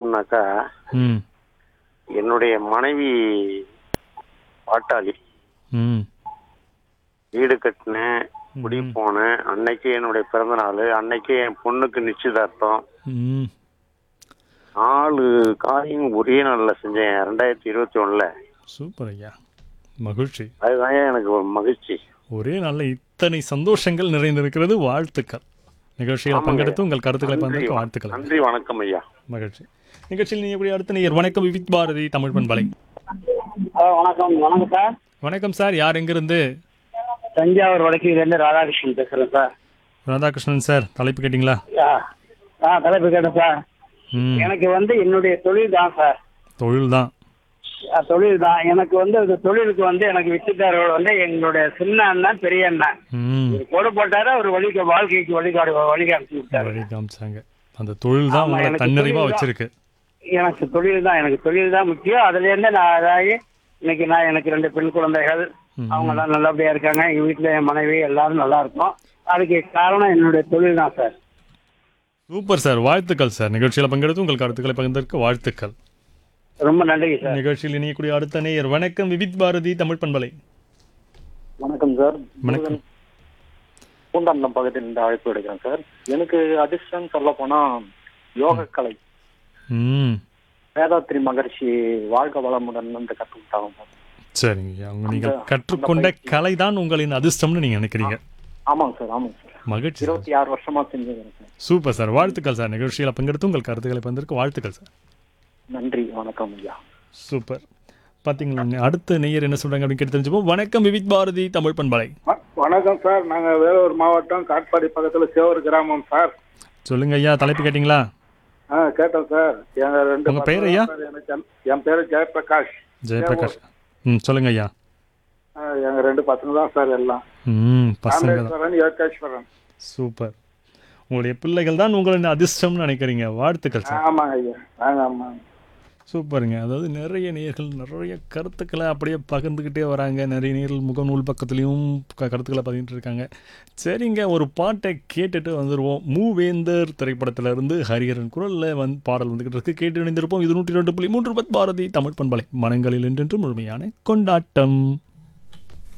அப்படின்னாக்கா ம் என்னுடைய மனைவி பாட்டாளி ம் வீடு கட்டினேன் குடி போனேன் அன்னைக்கு என்னுடைய பிறந்த நாள் அன்னைக்கு என் பொண்ணுக்கு நிச்சயதார்த்தம் ம் நாலு காரியம் ஒரே நாளில் செஞ்சேன் ரெண்டாயிரத்தி இருபத்தி ஒன்றில் சூப்பர் ஐயா மகிழ்ச்சி அதுதான் எனக்கு ஒரு மகிழ்ச்சி ஒரே நாளில் இத்தனை சந்தோஷங்கள் நிறைந்திருக்கிறது வாழ்த்துக்கள் நிகழ்ச்சியில் ஆமாங்க. பங்கெடுத்து உங்கள் கருத்துக்களை நன்றி பகிர்ந்து வாழ்த்துக்கள் நன்றி வணக்கம் ஐயா மகிழ்ச்சி நிகழ்ச்சியில் நீ எப்படி அடுத்த நேயர் வணக்கம் விவித் பாரதி தமிழ் பண்பலை ஹலோ வணக்கம் வணக்கம் சார் வணக்கம் சார் யார் எங்கிருந்து தஞ்சாவூர் வடக்கிலிருந்து ராதாகிருஷ்ணன் பேசுறேன் சார் ராதாகிருஷ்ணன் சார் தலைப்பு கேட்டிங்களா ஆ, ஆ தலைப்பு கேட்டேன் சார் ம் எனக்கு வந்து என்னுடைய தொழில் தான் சார் தொழில் தான் ஆ, தொழில் தான் எனக்கு வந்து அந்த தொழிலுக்கு வந்து எனக்கு வித்துட்டார்கள் வந்து எங்களுடைய சின்ன அண்ணன் பெரிய அண்ணன் ம் ஒரு கொடை போட்டாரு அவர் வழிக்கு வாழ்க்கைக்கு வழிகாடு வழிகாட்டி விட்டாரு வழி காமிச்சாங்க அந்த தொழில் தான் ஆமா, உங்களை எனக்கு தன்னிறைவா தொழில் தான். வச்சிருக்கு எனக்கு தொழில் தான் எனக்கு தொழில் தான் முக்கியம் அதுல இருந்து நான் அதாகி இன்னைக்கு நான் எனக்கு ரெண்டு பெண் குழந்தைகள் ம். அவங்க எல்லாம் நல்லபடியா இருக்காங்க எங்க வீட்டுல என் மனைவி எல்லாரும் நல்லா இருக்கும் அதுக்கு காரணம் என்னுடைய தொழில் தான் சார் சூப்பர் சார் வாழ்த்துக்கள் சார் நிகழ்ச்சியில் பங்கெடுத்து உங்கள் கருத்துக்களை பகிர்ந்ததற்கு வாழ்த்துக்கள் ரொம்ப நன்றி சார் நிகழ்ச்சியில் இணையக்கூடிய அடுத்த நேயர் வணக்கம் விவித் பாரதி தமிழ் பண்பலை வணக்கம் சார் வணக்கம் பூண்டாண்டம் பகுதியில் இருந்து அழைப்பு எடுக்கிறேன் சார் எனக்கு அதிர்ஷ்டம் சொல்ல போனா யோகக்கலை ம் வேதாத்ரி மகர்ஷி வாழ்க வளமுடன் வந்து கற்றுக்கிட்டாங்க சார் சரிங்க அவங்க நீங்கள் அந்த- கற்றுக்கொண்ட அந்த பயிற்சி. கலை தான் உங்களின் அதிர்ஷ்டம்னு நீங்க நினைக்கிறீங்க ஆமாங்க சார் ஆமாங்க சார் மகிழ்ச்சி சார். இருபத்தி ஆறு வருஷமா செஞ்சுக்கிறேன் சார் சூப்பர் சார் வாழ்த்துக்கள் சார் நிகழ்ச்சியில் பங்கெடுத்து உங்கள் கருத்துக்களை பகிர்ந்ததற்கு வாழ்த்துக்கள் சார் நன்றி வணக்கம் ஐயா சூப்பர் பார்த்தீங்களா அடுத்த நேயர் என்ன சொல்றாங்க அப்படின்னு கேட்டு தெரிஞ்சுப்போம் வணக்கம் விவித் பாரதி தமிழ் பண்பலை வ- வணக்கம் சார் நாங்க வேலூர் மாவட்டம் காட்பாடி பக்கத்துல சேவூர் கிராமம் சார் சொல்லுங்க ஐயா தலைப்பு கேட்டிங்களா ஆ கேட்டோம் சார் எங்க ரெண்டு உங்க பசங்க பேர் ஐயா? சார், எனக்கு என்- என் பேரு ஜெயபிரகாஷ் ஜெயபிரகாஷ் ம் சொல்லுங்க ஐயா ஆ, எங்க ரெண்டு பசங்க தான் சார் எல்லாம் ம் பசங்க தான் ராமேஸ்வரன் யோகேஸ்வரன் சூப்பர் உங்களுடைய பிள்ளைகள் தான் உங்களின் அதிர்ஷ்டம்னு நினைக்கிறீங்க வாழ்த்துக்கள் சார் ஆமாங்க ஐயா ஆங்க ஆமாங்க சூப்பருங்க அதாவது நிறைய நேயர்கள் நிறைய கருத்துக்களை அப்படியே பகிர்ந்துக்கிட்டே வராங்க நிறைய நேயர்கள் முகநூல் பக்கத்துலேயும் க- கருத்துக்களை பதிவிட்டு இருக்காங்க சரிங்க ஒரு பாட்டை கேட்டுட்டு வந்துடுவோம் மூவேந்தர் திரைப்படத்துல இருந்து ஹரிஹரன் குரலில் வந்து பாடல் வந்துகிட்டு இருக்கு கேட்டு இணைந்திருப்போம் இது நூற்றி ரெண்டு புள்ளி மூன்று பத் பாரதி தமிழ் பண்பலை மனங்களில் என்றென்று முழுமையான கொண்டாட்டம்